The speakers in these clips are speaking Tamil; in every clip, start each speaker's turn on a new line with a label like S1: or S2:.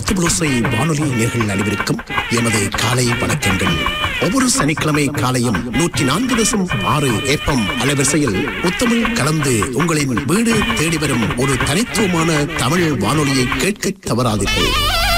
S1: முத்துபுளுசை வானொலி நேர்கள் அனைவருக்கும் எமது காலை வணக்கங்கள் ஒவ்வொரு சனிக்கிழமை காலையும் நூற்றி நான்கு தசம் ஆறு ஏப்பம் அலைவரிசையில் முத்தமிழ் கலந்து உங்களின் வீடு தேடி வரும் ஒரு தனித்துவமான தமிழ் வானொலியை கேட்க தவறாதீர்கள்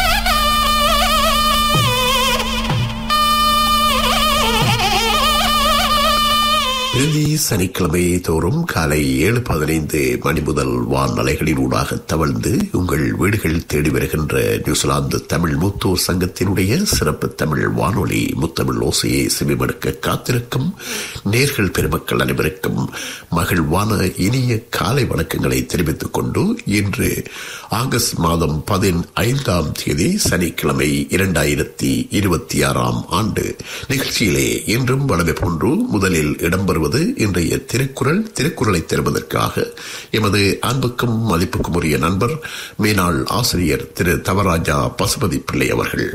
S1: பிரதி சனிக்கிழமை தோறும் காலை ஏழு பதினைந்து மணி முதல் வான்மலைகளின் ஊடாக தவழ்ந்து உங்கள் வீடுகள் தேடி வருகின்ற நியூசிலாந்து தமிழ் மூத்தோர் சங்கத்தினுடைய சிறப்பு தமிழ் வானொலி முத்தமிழ் ஓசையை செவிமடுக்க காத்திருக்கும் நேர்கள் பெருமக்கள் அனைவருக்கும் மகிழ்வான இனிய காலை வணக்கங்களை தெரிவித்துக் கொண்டு இன்று ஆகஸ்ட் மாதம் பதினைந்தாம் தேதி சனிக்கிழமை இரண்டாயிரத்தி இருபத்தி ஆறாம் ஆண்டு நிகழ்ச்சியிலே இன்றும் வளமை போன்று முதலில் இடம்பெறுவது இன்றைய திருக்குறள் திருக்குறளை தருவதற்காக எமது அன்புக்கும் மதிப்புக்கும் உரிய நண்பர் மேனாள் ஆசிரியர் திரு தவராஜா பசுபதி பிள்ளை அவர்கள்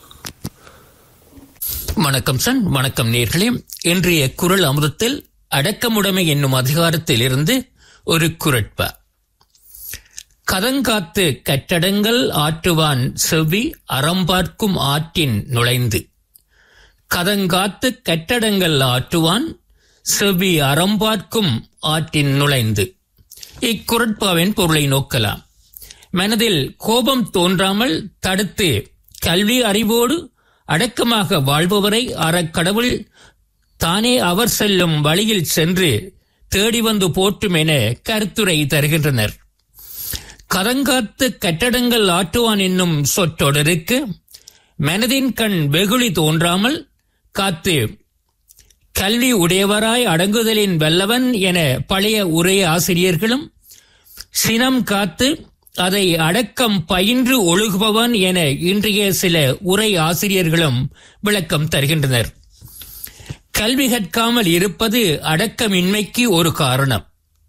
S2: வணக்கம் சன் வணக்கம் நேர்களே இன்றைய குரல் அமுதத்தில் அடக்கமுடைமை என்னும் அதிகாரத்தில் இருந்து ஒரு குரட்பா கதங்காத்து கட்டடங்கள் ஆற்றுவான் செவ்வி அறம்பார்க்கும் ஆற்றின் நுழைந்து கதங்காத்து கட்டடங்கள் ஆற்றுவான் செவ்வி அறம்பார்க்கும் ஆற்றின் நுழைந்து இக்குரட்பாவின் பொருளை நோக்கலாம் மனதில் கோபம் தோன்றாமல் தடுத்து கல்வி அறிவோடு அடக்கமாக வாழ்பவரை அறக்கடவுள் தானே அவர் செல்லும் வழியில் சென்று தேடி வந்து போற்றும் என கருத்துரை தருகின்றனர் கதங்காத்து கட்டடங்கள் ஆட்டுவான் என்னும் சொற்றொடருக்கு மனதின் கண் வெகுளி தோன்றாமல் காத்து கல்வி உடையவராய் அடங்குதலின் வல்லவன் என பழைய உரை ஆசிரியர்களும் சினம் காத்து அதை அடக்கம் பயின்று ஒழுகுபவன் என இன்றைய சில உரை ஆசிரியர்களும் விளக்கம் தருகின்றனர் கல்வி கற்காமல் இருப்பது அடக்கமின்மைக்கு ஒரு காரணம்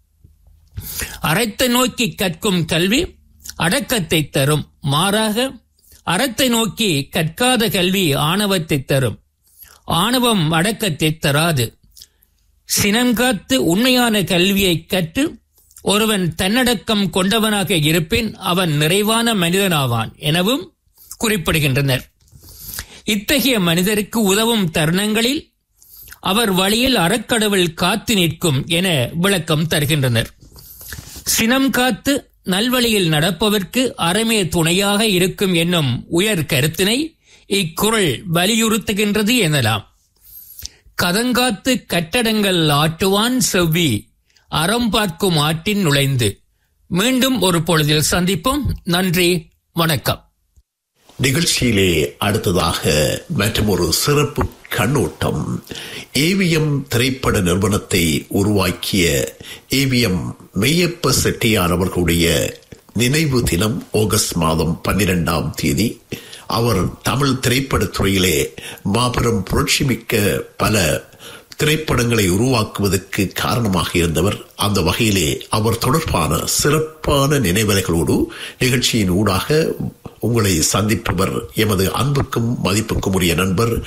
S2: அறத்தை நோக்கி கற்கும் கல்வி அடக்கத்தை தரும் மாறாக அறத்தை நோக்கி கற்காத கல்வி ஆணவத்தை தரும் ஆணவம் அடக்கத்தை தராது சினங்காத்து உண்மையான கல்வியை கற்று ஒருவன் தன்னடக்கம் கொண்டவனாக இருப்பின் அவன் நிறைவான மனிதனாவான் எனவும் குறிப்பிடுகின்றனர் இத்தகைய மனிதருக்கு உதவும் தருணங்களில் அவர் வழியில் அறக்கடவுள் காத்து நிற்கும் என விளக்கம் தருகின்றனர் சினம் காத்து நல்வழியில் நடப்பவர்க்கு அறமே துணையாக இருக்கும் என்னும் உயர் கருத்தினை இக்குறள் வலியுறுத்துகின்றது எனலாம் கதங்காத்து கட்டடங்கள் ஆட்டுவான் செவ்வி அறம் பார்க்கும் ஆட்டின் நுழைந்து மீண்டும் ஒரு பொழுதில் சந்திப்போம் நன்றி வணக்கம்
S1: நிகழ்ச்சியிலே அடுத்ததாக மற்றும் ஒரு சிறப்பு கண்ணோட்டம் ஏவிஎம் திரைப்பட நிறுவனத்தை உருவாக்கிய ஏவிஎம் மெய்யப்ப செட்டியார் அவர்களுடைய நினைவு தினம் ஆகஸ்ட் மாதம் பன்னிரெண்டாம் தேதி அவர் தமிழ் திரைப்படத் துறையிலே மாபெரும் புரட்சிமிக்க பல திரைப்படங்களை உருவாக்குவதற்கு காரணமாக இருந்தவர் அந்த வகையிலே அவர் தொடர்பான சிறப்பான நினைவலைகளோடு நிகழ்ச்சியின் ஊடாக உங்களை சந்திப்பவர் எமது அன்புக்கும் மதிப்புக்கும் உரிய நண்பர்